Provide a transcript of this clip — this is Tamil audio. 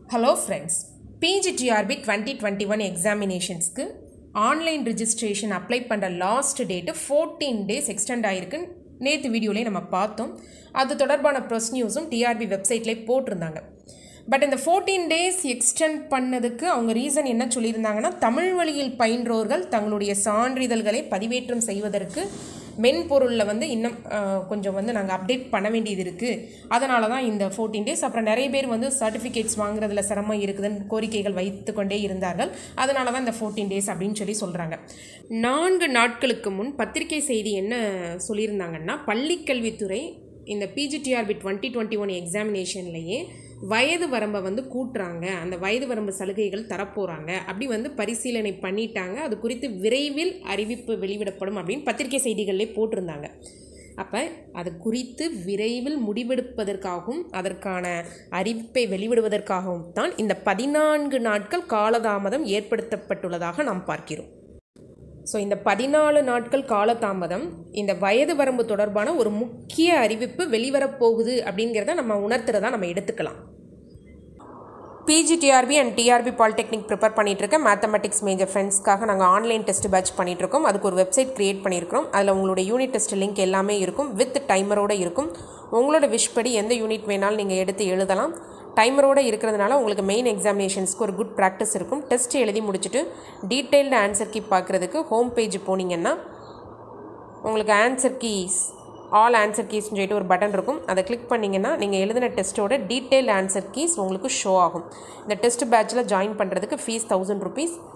hello friends PGTRB twenty twenty one எக்ஸாமினேஷன்ஸ்க்கு ஆன்லைன் ரிஜிஸ்ட்ரேஷன் அப்ளை பண்ணுற last date fourteen days extend ஆகிருக்கு நேற்று வீடியோலேயே நம்ம பார்த்தோம் அது தொடர்பான ப்ரெஸ் நியூஸும் டிஆர்பி வெப்சைட்லேயே போட்டிருந்தாங்க பட் இந்த ஃபோர்டீன் டேஸ் எக்ஸ்டெண்ட் பண்ணதுக்கு அவங்க ரீசன் என்ன சொல்லியிருந்தாங்கன்னா தமிழ் வழியில் பயின்றோர்கள் தங்களுடைய சான்றிதழ்களை பதிவேற்றம் செய்வதற்கு மென்பொருளில் வந்து இன்னும் அஹ், கொஞ்சம் வந்து நாங்கள் அப்டேட் பண்ண வேண்டியது இருக்குது அதனால தான் இந்த ஃபோர்டீன் டேஸ் அப்புறம் நிறைய பேர் வந்து சர்டிஃபிகேட்ஸ் வாங்குறதுல சிரமம் இருக்குதுன்னு கோரிக்கைகள் வைத்து கொண்டே இருந்தார்கள் அதனால தான் இந்த ஃபோர்டீன் டேஸ் அப்படின்னு சொல்லி சொல்கிறாங்க நான்கு நாட்களுக்கு முன் பத்திரிகை செய்தி என்ன சொல்லியிருந்தாங்கன்னா பள்ளிக்கல்வித்துறை இந்த பிஜிடிஆர்பி டுவெண்ட்டி டுவெண்ட்டி ஒன் எக்ஸாமினேஷன்லேயே வயது வரம்பை வந்து கூட்டுறாங்க அந்த வயது வரம்பு சலுகைகள் தரப்போகிறாங்க அப்படி வந்து பரிசீலனை பண்ணிட்டாங்க அது குறித்து விரைவில் அறிவிப்பு வெளியிடப்படும் அப்படின்னு பத்திரிகை செய்திகளிலே போட்டிருந்தாங்க அப்போ அது குறித்து விரைவில் முடிவெடுப்பதற்காகவும் அதற்கான அறிவிப்பை வெளிவிடுவதற்காகவும் தான் இந்த பதினான்கு நாட்கள் காலதாமதம் ஏற்படுத்தப்பட்டுள்ளதாக நாம் பார்க்கிறோம் ஸோ இந்த பதினாலு நாட்கள் காலதாமதம் இந்த வயது வரம்பு தொடர்பான ஒரு முக்கிய அறிவிப்பு வெளிவரப்போகுது அப்படிங்கிறத நம்ம உணர்த்துறதா நம்ம எடுத்துக்கலாம் PGTRB and TRB polytechnic prepare பண்ணிட்டு இருக்க மேத்தமெட்டிக்ஸ் மேஜர் ஃப்ரெண்ட்ஸ்க்காக நாங்கள் ஆன்லைன் டெஸ்ட் பேட்ச் பண்ணிட்டு இருக்கோம் அதுக்கு ஒரு வெப்சைட் கிரியேட் பண்ணியிருக்கிறோம் அதில் உங்களுடைய யூனிட் டெஸ்ட் லிங்க் எல்லாமே இருக்கும் வித் டைமரோட இருக்கும் உங்களோட விஷ் படி எந்த யூனிட் வேணாலும் நீங்கள் எடுத்து எழுதலாம் டைமரோட இருக்கிறதுனால உங்களுக்கு மெயின் எக்ஸாமினேஷன்ஸ்க்கு ஒரு குட் ப்ராக்டிஸ் இருக்கும் டெஸ்ட் எழுதி முடிச்சுட்டு டீட்டெயில்டு ஆன்சர் கீ பார்க்குறதுக்கு ஹோம் பேஜ் போனீங்கன்னா உங்களுக்கு ஆன்சர் கீஸ் ஆல் ஆன்சர் கீஸ்னு சொல்லிட்டு ஒரு பட்டன் இருக்கும் அதை கிளிக் பண்ணிங்கன்னா நீங்கள் எழுதின டெஸ்ட்டோட டீட்டெயில் ஆன்சர் கீஸ் உங்களுக்கு ஷோ ஆகும் இந்த டெஸ்ட் பேட்சில் ஜாயின் பண்ணுறதுக்கு ஃபீஸ் தௌசண்ட் ருபீஸ்